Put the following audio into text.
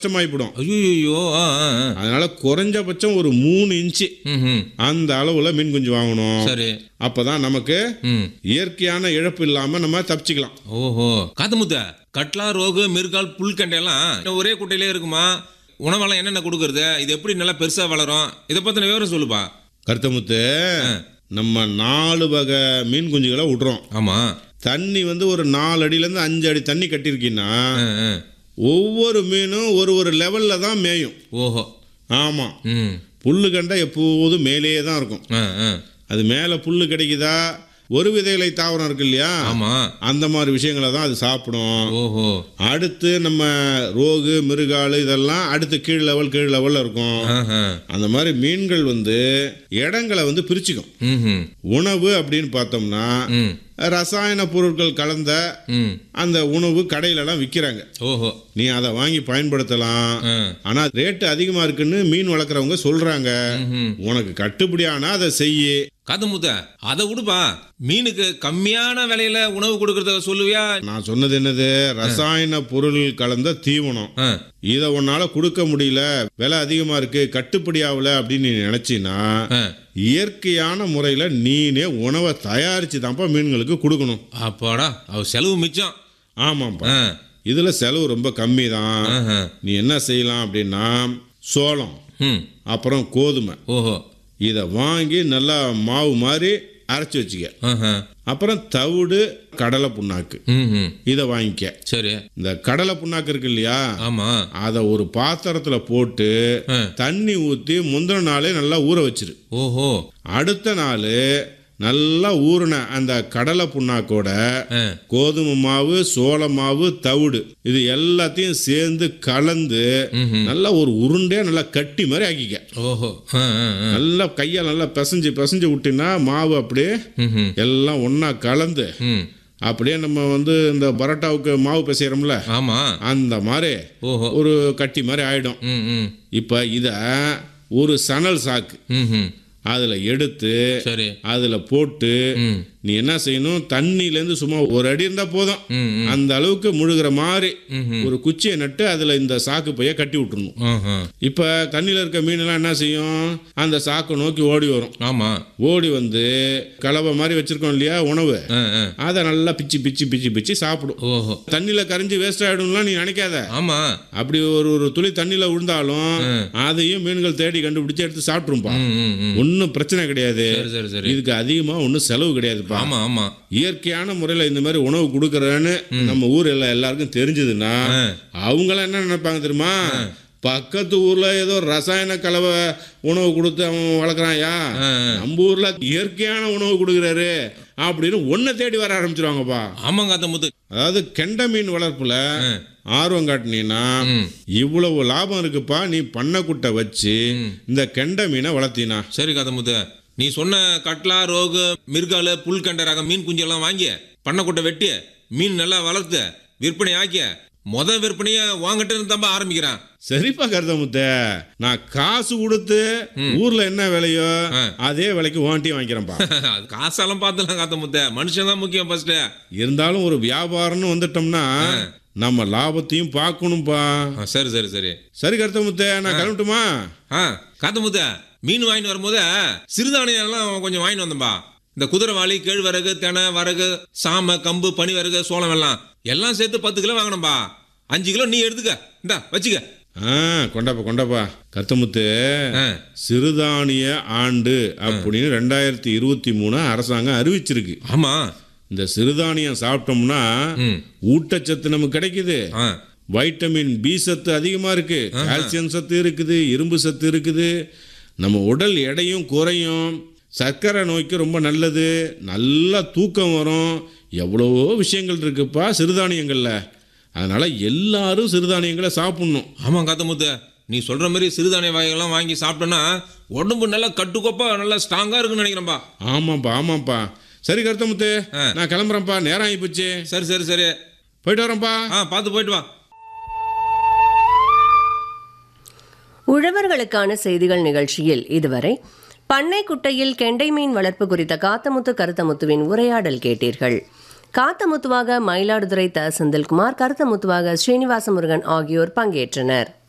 கஷ்டமாயிப்படும் ஐயோ ஆ ஆ, ஆ. அதனால குறைஞ்சபட்சம் ஒரு மூணு இன்ச்சு ம்ஹும். அந்த அளவுல மீன் குஞ்சு வாங்கணும் சரி அப்பதான் நமக்கு ம் இயற்கையான இழப்பு இல்லாம நம்ம தப்பிச்சுக்கலாம் ஓஹோ காத்தமுத்த கட்லா ரோகு மிருகால் புல்கண்டையெல்லாம் ஒரே குட்டையிலே இருக்குமா உணவெல்லாம் என்னென்ன கொடுக்கறது இது எப்படி நல்லா பெருசா வளரும் இதை பத்தின விவரம் சொல்லுப்பா கருத்தமுத்து நம்ம நாலு வகை மீன் குஞ்சுகளை விடுறோம் ஆமா தண்ணி வந்து ஒரு நாலு அடியிலேருந்து அஞ்சு அடி தண்ணி கட்டியிருக்கீங்கன்னா ஆ, ஆ. ஒவ்வொரு மீனும் ஒரு ஒரு லெவலில் தான் மேயும் ஓஹோ ஆமாம் ம் புல்லு கண்டா எப்போதும் மேலேயே தான் இருக்கும் ஆ ஆ அது மேலே புல்லு கிடைக்குதா ஒரு வித இலை தாவரம் இருக்கு இல்லையா ஆமா அந்த மாதிரி விஷயங்களை தான் அது சாப்பிடும் ஓஹோ அடுத்து நம்ம ரோகு மிருகாலு இதெல்லாம் அடுத்து கீழ் லெவல் கீழ் லெவலில் இருக்கும் ஆஹா. அந்த மாதிரி மீன்கள் வந்து இடங்களை வந்து பிரிச்சுக்கும் ம்ஹும். உணவு அப்படின்னு பார்த்தோம்னா ம் ரசாயன பொருட்கள் கலந்த ம் அந்த உணவு கடையிலலாம் விற்கிறாங்க ஓஹோ நீ அதை வாங்கி பயன்படுத்தலாம் ஆ. ஆனா ரேட்டு அதிகமா இருக்குன்னு மீன் வளர்க்குறவங்க சொல்றாங்க ம்ஹும். உனக்கு கட்டுப்படி ஆனா அதை செய்யு காத்தமுத்த அதை விடுப்பா மீனுக்கு கம்மியான விலையில உணவு கொடுக்கறத சொல்லுவியா நான் சொன்னது என்னது ரசாயன பொருள் கலந்த தீவனம் ஆ. இதை உன்னால கொடுக்க முடியல விலை அதிகமா இருக்கு கட்டுப்படி ஆகல அப்படின்னு நீ நினைச்சினா ஆ. இயற்கையான முறையில நீனே உணவை தயாரிச்சு தான்ப்பா மீன்களுக்கு கொடுக்கணும் அப்பாடா அவ செலவு மிச்சம் ஆமாப்பா ஆ. இதுல செலவு ரொம்ப கம்மி தான் ஆஹா. நீ என்ன செய்யலாம் அப்படின்னா சோளம் ம் அப்புறம் கோதுமை ஓஹோ இதை வாங்கி நல்லா மாவு மாதிரி அரைச்சி வச்சுக்க ஆஹா. அப்புறம் தவிடு கடலை புண்ணாக்கு ம்ஹும். இதை வாங்கிக்க சரி இந்த கடலை புண்ணாக்கு இருக்கு இல்லையா ஆமா அதை ஒரு பாத்திரத்துல போட்டு ஆ. தண்ணி ஊற்றி முந்தின நாளே நல்லா ஊற வச்சிரு ஓஹோ அடுத்த நாள் நல்லா ஊறின அந்த கடலை புண்ணாக்கோட ஆ. கோதுமை மாவு சோள மாவு தவிடு இது எல்லாத்தையும் சேர்ந்து கலந்து ம்ஹும். நல்லா ஒரு உருண்டையா நல்லா கட்டி மாதிரி ஆக்கிக்க ஓஹோ ஆ, ஆ, ஆ. நல்லா கையால் நல்லா பிசைஞ்சு பிசைஞ்சு விட்டினா மாவு அப்படியே ம்ஹும். எல்லாம் ஒன்றா கலந்து ம் அப்படியே நம்ம வந்து இந்த பரோட்டாவுக்கு மாவு பிசைகிறோம்ல ஆமா அந்த மாதிரி ஓஹோ ஒரு கட்டி மாதிரி ஆயிடும் ம் ம் இப்போ இதை ஒரு சணல் சாக்கு ம்ஹும். அதில் எடுத்து சரி அதில் போட்டு ம் நீ என்ன செய்யணும் தண்ணியிலேருந்து சும்மா ஒரு அடி இருந்தால் போதும் ம் ம். அந்த அளவுக்கு முழுகிற மாதிரி ம்ஹும். ஒரு குச்சியை நட்டு அதில் இந்த சாக்கு பைய கட்டி விட்டுறணும் ஆஹா. இப்போ தண்ணியில் இருக்க மீனெல்லாம் என்ன செய்யும் அந்த சாக்கை நோக்கி ஓடி வரும் ஆமா ஓடி வந்து கலவை மாதிரி வச்சிருக்கோம் இல்லையா உணவு ஆ, ஆ. அதை நல்லா பிச்சு பிச்சு பிச்சு பிச்சு சாப்பிடும் ஓஹோ தண்ணியில் கரைஞ்சி வேஸ்ட் ஆகிடும்லாம் நீ நினைக்காத ஆமா அப்படி ஒரு ஒரு துளி தண்ணியில் விழுந்தாலும் அதையும் மீன்கள் தேடி கண்டுபிடிச்சு எடுத்து சாப்பிட்ருப்பா ம் ம் ம் ஒன்றும் பிரச்சனை கிடையாது சரி சரி சரி இதுக்கு அதிகமாக ஒன்றும் செலவு கிடையாதுப்பா ஆமா ஆமா இயற்கையான முறையில் இந்த மாதிரி உணவு கொடுக்குறேன்னு நம்ம ஊர்ல எல்லாருக்கும் தெரிஞ்சதுன்னா ஆ. அவங்களாம் என்ன நினைப்பாங்க தெரியுமா பக்கத்து ஊர்ல ஏதோ ரசாயன கலவை உணவு கொடுத்து அவன் வளர்க்குறான்யா ஆ, நம்ம ஊர்ல இயற்கையான உணவு கொடுக்குறாரு அப்படின்னு ஒன்றை தேடி வர ஆரம்பிச்சிருவாங்கப்பா ஆமாங்க அந்த முத்து அதாவது கெண்ட மீன் வளர்ப்புல ஆர்வம் காட்டினீங்கன்னா ம். இவ்வளவு லாபம் இருக்குப்பா நீ பண்ணக்குட்டை வச்சு இந்த கெண்ட மீனை வளர்த்தினா சரி கதமுத்து நீ சொன்ன கட்லா ரோகு மிருகாலு புல்கண்ட ரக மீன் குஞ்செல்லாம் வாங்கி பண்ணைக்குட்டை வெட்டி மீன் நல்லா வளர்த்து விற்பனை ஆக்கி முத விற்பனையை வாங்கிட்டு இருந்து தான் ஆரம்பிக்கிறான் சரிப்பா கருதமுத்த நான் காசு கொடுத்து ஊர்ல என்ன விலையோ ஆ. அதே விலைக்கு வாங்கிட்டே வாங்கிக்கிறேன்ப்பா அது காசெல்லாம் பார்த்துலாம் காத்த முத்த மனுஷன் தான் முக்கியம் ஃபர்ஸ்ட் இருந்தாலும் ஒரு வியாபாரம்னு வந்துட்டோம்னா நம்ம லாபத்தையும் பார்க்கணும்ப்பா சரி சரி சரி சரி கருத்தமுத்த நான் கிளம்பட்டுமா ஆ காத்த முத்த மீன் வாங்கிட்டு வரும்போது சிறுதானியம் எல்லாம் கொஞ்சம் வாங்கிட்டு வந்தேன்பா இந்த குதிரைவாளி கேழ்வரகு தெனை வரகு சாம கம்பு பனி வரகு சோளம் எல்லாம் எல்லாம் சேர்த்து பத்து கிலோ வாங்கணும்பா அஞ்சு கிலோ நீ எடுத்துக்க இந்தா வச்சுக்க ஆ கொண்டாப்பா கொண்டாப்பா கருத்தமுத்து ஆ, சிறுதானிய ஆண்டு அப்படின்னு ரெண்டாயிரத்தி இருபத்தி மூணு அரசாங்கம் அறிவிச்சிருக்கு ஆமா இந்த சிறுதானியம் சாப்பிட்டோம்னா ம் ஊட்டச்சத்து நமக்கு கிடைக்குது ஆ வைட்டமின் பி சத்து அதிகமாக இருக்கு கால்சியம் சத்து இருக்குது இரும்பு சத்து இருக்குது நம்ம உடல் எடையும் குறையும் சர்க்கரை நோய்க்கு ரொம்ப நல்லது நல்லா தூக்கம் வரும் எவ்வளவோ விஷயங்கள் இருக்குப்பா சிறுதானியங்களில் அதனால எல்லாரும் சிறுதானியங்களை சாப்பிடணும் ஆமாம் காத்தமுத்து நீ சொல்ற மாதிரி சிறுதானிய வகைகள்லாம் வாங்கி சாப்பிட்டோன்னா உடம்பு நல்லா கட்டுக்கோப்பா நல்லா ஸ்ட்ராங்கா இருக்குன்னு நினைக்கிறேன்பா ஆமாப்பா ஆமாப்பா சரி கருத்தமுத்து ஆ. நான் கிளம்புறேன்ப்பா நேரம் ஆகி போச்சு சரி சரி சரி போயிட்டு வரேன்ப்பா ஆ பார்த்து போயிட்டு வா உழவர்களுக்கான செய்திகள் நிகழ்ச்சியில் இதுவரை பண்ணை குட்டையில் கெண்டை மீன் வளர்ப்பு குறித்த காத்தமுத்து கருத்தமுத்துவின் உரையாடல் கேட்டீர்கள் காத்தமுத்துவாக மயிலாடுதுறை த செந்தில்குமார் கருத்தமுத்துவாக ஸ்ரீனிவாச முருகன் ஆகியோர் பங்கேற்றனர்